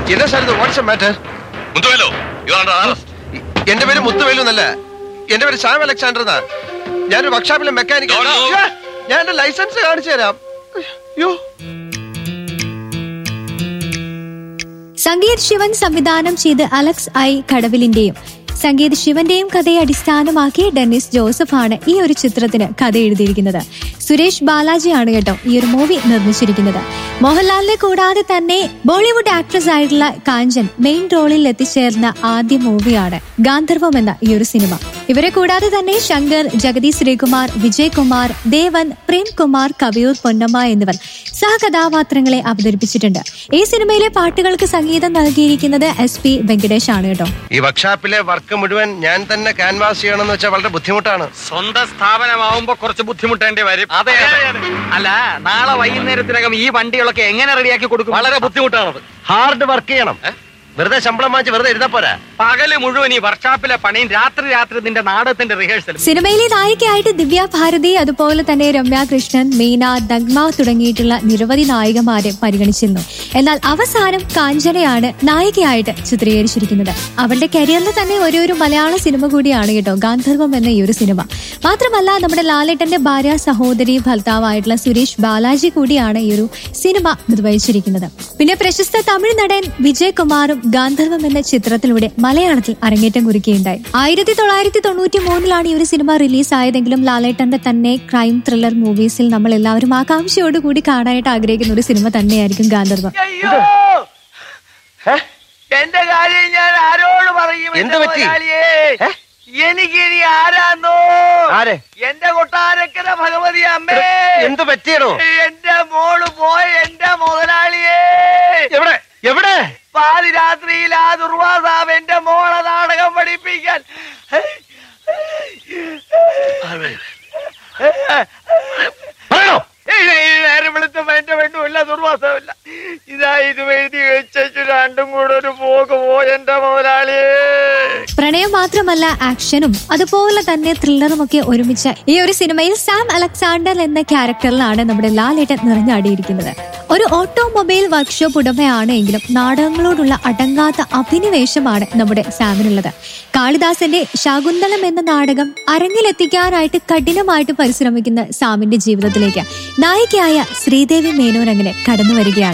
എന്നാ സാർ ഇത് WhatsApp matter മുത്തുവേലോ യു ആർ അണ്ടർ അറസ്റ്റ് എന്റെ പേര് മുത്തുവേലു എന്നല്ല എന്റെ പേര് സാം അലക്സാണ്ടർ എന്നാ ഞാനൊരു വർക്ക്ഷോപ്പിലെ മെക്കാനിക് No, no. ഞാൻ എന്റെ ലൈസൻസ് കാണിച്ചു തരാം യോ സംഗീത് ശിവൻ സംവിധാനം ചെയ്ത് അലക്സ് ഐ കടവിലിന്റെയും സംഗീത് ശിവന്റെയും കഥയെ അടിസ്ഥാനമാക്കി ഡെന്നിസ് ജോസഫാണ് ഈ ഒരു ചിത്രത്തിന് കഥ എഴുതിയിരിക്കുന്നത് സുരേഷ് ബാലാജിയാണ് കേട്ടോ ഈ ഒരു മൂവി നിർമ്മിച്ചിരിക്കുന്നത് മോഹൻലാലിനെ കൂടാതെ തന്നെ ബോളിവുഡ് ആക്ട്രസ് ആയിട്ടുള്ള കാഞ്ചൻ മെയിൻ റോളിൽ എത്തിച്ചേർന്ന ആദ്യ മൂവിയാണ് ഗാന്ധർവം എന്ന ഈ ഒരു സിനിമ ഇവരെ കൂടാതെ തന്നെ ശങ്കർ ജഗതി ശ്രീകുമാർ വിജയ് കുമാർ ദേവൻ പ്രേംകുമാർ കവിയൂർ പൊന്നമ്മ എന്നിവർ സഹകഥാപാത്രങ്ങളെ അവതരിപ്പിച്ചിട്ടുണ്ട് ഈ സിനിമയിലെ പാട്ടുകൾക്ക് സംഗീതം നൽകിയിരിക്കുന്നത് എസ് പി വെങ്കടേഷ് ആണ് കേട്ടോ ഈ വർക്ക്ഷോപ്പിലെ വർക്ക് മുഴുവൻ ഞാൻ തന്നെ ക്യാൻവാസ് ചെയ്യണമെന്ന് വെച്ചാൽ വളരെ ബുദ്ധിമുട്ടാണ് സ്വന്തം സ്ഥാപനമാവുമ്പോ കുറച്ച് ബുദ്ധിമുട്ടേണ്ടി വരും അതെ അല്ല നാളെ വൈകുന്നേരത്തിനകം ഈ വണ്ടികളൊക്കെ എങ്ങനെ റെഡിയാക്കി കൊടുക്കും വളരെ ബുദ്ധിമുട്ടാണത് ഹാർഡ് വർക്ക് ചെയ്യണം വെറുതെ ശമ്പളം വാങ്ങിച്ച് വെറുതെ എഴുതാ പോരാ പകല് മുഴുവൻ ഈ വർക്ക്ഷോപ്പിലെ പണിയും രാത്രി രാത്രി നിന്റെ നാടകത്തിന്റെ റിഹേഴ്സലും സിനിമയിലെ നായികയായിട്ട് ദിവ്യ ഭാരതി അതുപോലെ തന്നെ രമ്യ കൃഷ്ണൻ മീന ദഗ്മ തുടങ്ങിയിട്ടുള്ള നിരവധി നായികമാരെ പരിഗണിച്ചിരുന്നു എന്നാൽ അവസാനം കാഞ്ചനയാണ് നായികയായിട്ട് ചിത്രീകരിച്ചിരിക്കുന്നത് അവളുടെ കരിയറിൽ തന്നെ ഒരേ ഒരു മലയാള സിനിമ കൂടിയാണ് കേട്ടോ ഗാന്ധർവം എന്ന ഈ ഒരു സിനിമ മാത്രമല്ല നമ്മുടെ ലാലേട്ടന്റെ ഭാര്യ സഹോദരി ഭർത്താവായിട്ടുള്ള സുരേഷ് ബാലാജി കൂടിയാണ് ഈ ഒരു സിനിമ നിർവഹിച്ചിരിക്കുന്നത് പിന്നെ പ്രശസ്ത തമിഴ് നടൻ വിജയ് കുമാറും ഗാന്ധർവം എന്ന ചിത്രത്തിലൂടെ മലയാളത്തിൽ അരങ്ങേറ്റം കുറിക്കുകയുണ്ടായി ആയിരത്തി തൊള്ളായിരത്തി തൊണ്ണൂറ്റി മൂന്നിലാണ് ഈ ഒരു സിനിമ റിലീസ് ആയതെങ്കിലും ലാലേട്ടന്റെ തന്നെ ക്രൈം ത്രില്ലർ മൂവീസിൽ നമ്മൾ എല്ലാവരും ആകാംക്ഷയോടുകൂടി കാണാനായിട്ട് ആഗ്രഹിക്കുന്ന ഒരു സിനിമ തന്നെയായിരിക്കും ഗാന്ധർവം അയ്യോ എന്റെ കാര്യം ഞാൻ ആരോട് പറയും എന്ത് എന്റെ പറ്റി? മുതലാളിയേ? ഏ? എനിക്കിനി ആരാന്നോ ആരെ? എന്റെ കൊട്ടാരക്കര ഭഗവതി അമ്മേ എന്ത് പറ്റിയടോ എന്റെ മോള് പോയ എന്റെ മുതലാളിയേ എവിടെ എവിടെ പാതി രാത്രിയിൽ ആ ദുർവാസാവ് എന്റെ മോളെ നാടകം പഠിപ്പിക്കാൻ പറയണോ ഏയ് ഏയ് നേരം വെളുത്തുമ്പോ എന്റെ പെണ്ണുമില്ല ദുർവാസമില്ല ഇതാ ഇത് എഴുതി വെച്ചു രണ്ടും കൂടെ ഒരു പോക്ക് പോയി എന്റെ മുതലാളിയേ പ്രണയം മാത്രമല്ല ആക്ഷനും അതുപോലെ തന്നെ ത്രില്ലറും ഒക്കെ ഒരുമിച്ച ഈ ഒരു സിനിമയിൽ സാം അലക്സാണ്ടർ എന്ന ക്യാരക്ടറിലാണ് നമ്മുടെ ലാലേട്ടൻ നിറഞ്ഞാടിയിരിക്കുന്നത് ഒരു ഓട്ടോമൊബൈൽ വർക്ക്ഷോപ്പ് ഉടമയാണ് എങ്കിലും നാടകങ്ങളോടുള്ള അടങ്ങാത്ത അഭിനിവേശമാണ് നമ്മുടെ സാമിനുള്ളത് കാളിദാസന്റെ ശാകുന്തളം എന്ന നാടകം അരങ്ങിലെത്തിക്കാനായിട്ട് കഠിനമായിട്ട് പരിശ്രമിക്കുന്ന സാമിന്റെ ജീവിതത്തിലേക്ക് നായികയായ ശ്രീദേവി മേനോൻ അങ്ങനെ കടന്നു വരികയാണ്